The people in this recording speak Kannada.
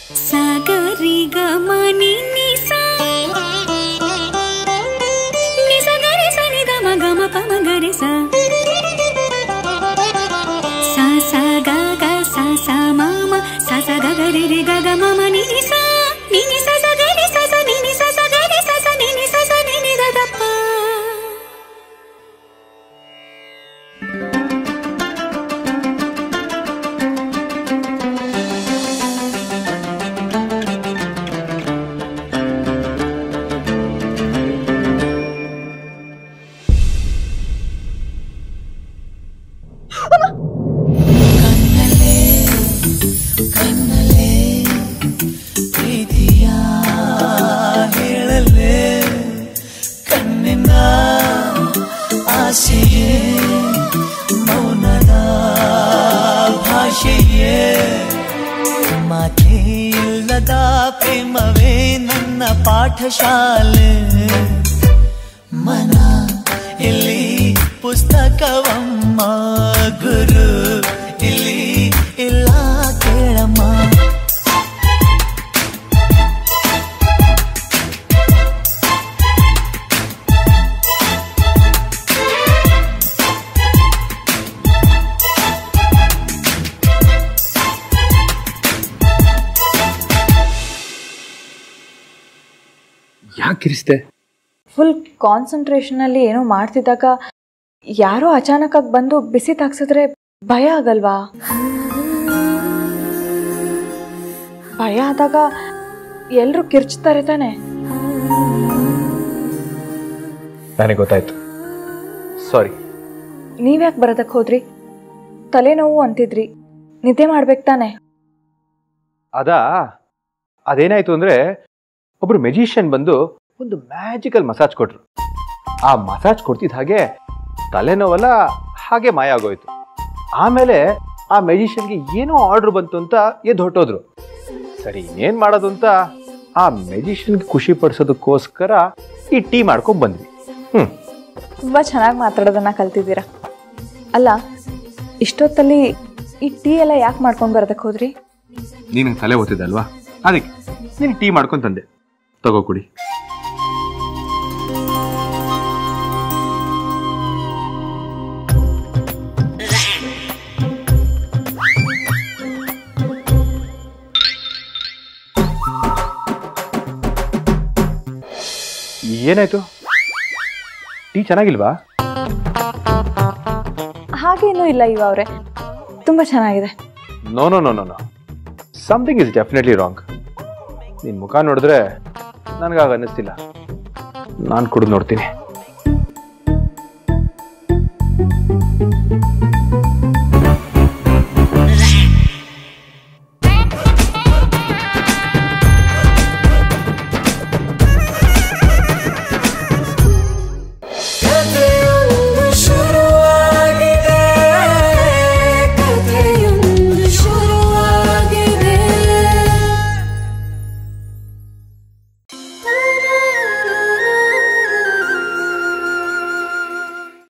ಸಗರಿ ಗಮನಿ ನಿಸ ನಿಸ ಗರಿ ಸ ನಿ ಗಮ ಗಮ ಪಮ ಗರಿ ಸ ಸ ಸ ಗ ಗ ಸ ಸ ಮ ಮ ಸ ಸ ಗ ಗ ರಿ ರಿ ಗ ಗ ಮ ಮ ನಿ ನಿ ಸ ನಿ ನಿ ಸ ಸ ಗ ರಿ ಸ ಸ ನಿ ನಿ ಸ ಸ ಗ ರಿ ಸ ಸ ನಿ ನಿ ಸ ಸ ನಿ ನಿ ಗ ಗ ಪ ಪ್ರೀತಿಯ ಹೇಳಲೇ ಕಣ್ಣಿನ ಆಸೆಯೇ ಮೌನದ ಭಾಷೆಯೇ ಮಾತೇ ಇಲ್ಲದ ಪ್ರೇಮವೇ ನನ್ನ ಪಾಠಶಾಲೆ ಮನ ಇಲ್ಲಿ ಪುಸ್ತಕವಮ್ಮ ಗುರು ಇಲ್ಲಿ ಇಲ್ಲ ಕೇಳಮ್ಮ ಯಾಕೆ ಕಿರಿಸ್ದೆ ಫುಲ್ ಕಾನ್ಸಂಟ್ರೇಷನಲ್ಲಿ ಏನೋ ಮಾಡ್ತಿದ್ದಾಗ ಯಾರೋ ಅಚಾನಕ್ಕಾಗಿ ಬಂದು ಬಿಸಿ ತಾಗ್ಸಿದ್ರೆ ಭಯ ಆಗಲ್ವಾ ಭಯ ಆದಾಗ ಎಲ್ಲರೂ ಕಿರ್ಚ್ತಾರೆ ತಾನೆ ನನಗೆ ಗೊತ್ತಾಯ್ತು ಸಾರಿ ನೀವ್ಯಾಕೆ ಬರೋದಕ್ಕೆ ಹೋದ್ರಿ ತಲೆನೋವು ಅಂತಿದ್ರಿ ನಿದ್ದೆ ಮಾಡ್ಬೇಕು ತಾನೆ ಅದಾ ಅದೇನಾಯ್ತು ಅಂದ್ರೆ ಒಬ್ರು ಮೆಜಿಷಿಯನ್ ಬಂದು ಒಂದು ಮ್ಯಾಜಿಕಲ್ ಮಸಾಜ್ ಕೊಟ್ರು ಆ ಮಸಾಜ್ ಕೊಡ್ತಿದ್ದ ಹಾಗೆ ತಲೆನೋವೆಲ್ಲ ಹಾಗೆ ಮಾಯ ಆಗೋಯ್ತು ಆಮೇಲೆ ಆ ಮೆಜಿಷಿಯನ್ಗೆ ಏನೋ ಆರ್ಡರ್ ಬಂತು ಅಂತ ಎದ್ದು ಹೊಟ್ಟೋದ್ರು ಸರಿ ಇನ್ನೇನ್ ಮಾಡೋದು ಅಂತ ಆ ಮೆಜಿಷಿಯನ್ಗೆ ಖುಷಿ ಪಡಿಸೋದಕ್ಕೋಸ್ಕರ ಈ ಟೀ ಮಾಡ್ಕೊಂಡ್ ಬಂದ್ವಿ ಹ್ಮ್ ತುಂಬ ಚೆನ್ನಾಗಿ ಮಾತಾಡೋದನ್ನ ಕಲ್ತಿದ್ದೀರಾ ಅಲ್ಲ ಇಷ್ಟೊತ್ತಲ್ಲಿ ಈ ಟೀ ಎಲ್ಲ ಯಾಕೆ ಮಾಡ್ಕೊಂಡು ಬರೋದಕ್ಕೆ ಹೋದ್ರಿ ನೀನು ತಲೆ ಓದ್ತಿದ್ದೆ ಅಲ್ವಾ ಅದಕ್ಕೆ ನೀನು ಟೀ ಮಾಡ್ಕೊಂಡ್ ತಂದೆ ತಗೋ ಕುಡಿ ಏನಾಯ್ತು ಟೀ ಚೆನ್ನಾಗಿಲ್ವಾ ಹಾಗೇನೂ ಇಲ್ಲ ಇವ ಅವರೇ ತುಂಬ ಚೆನ್ನಾಗಿದೆ no no no no no something is definitely wrong ನಿನ್ನ ಮುಖ ನೋಡಿದ್ರೆ ನನಗಾಗ ಅನ್ನಿಸ್ತಿಲ್ಲ ನಾನು ಕುಡಿದು ನೋಡ್ತೀನಿ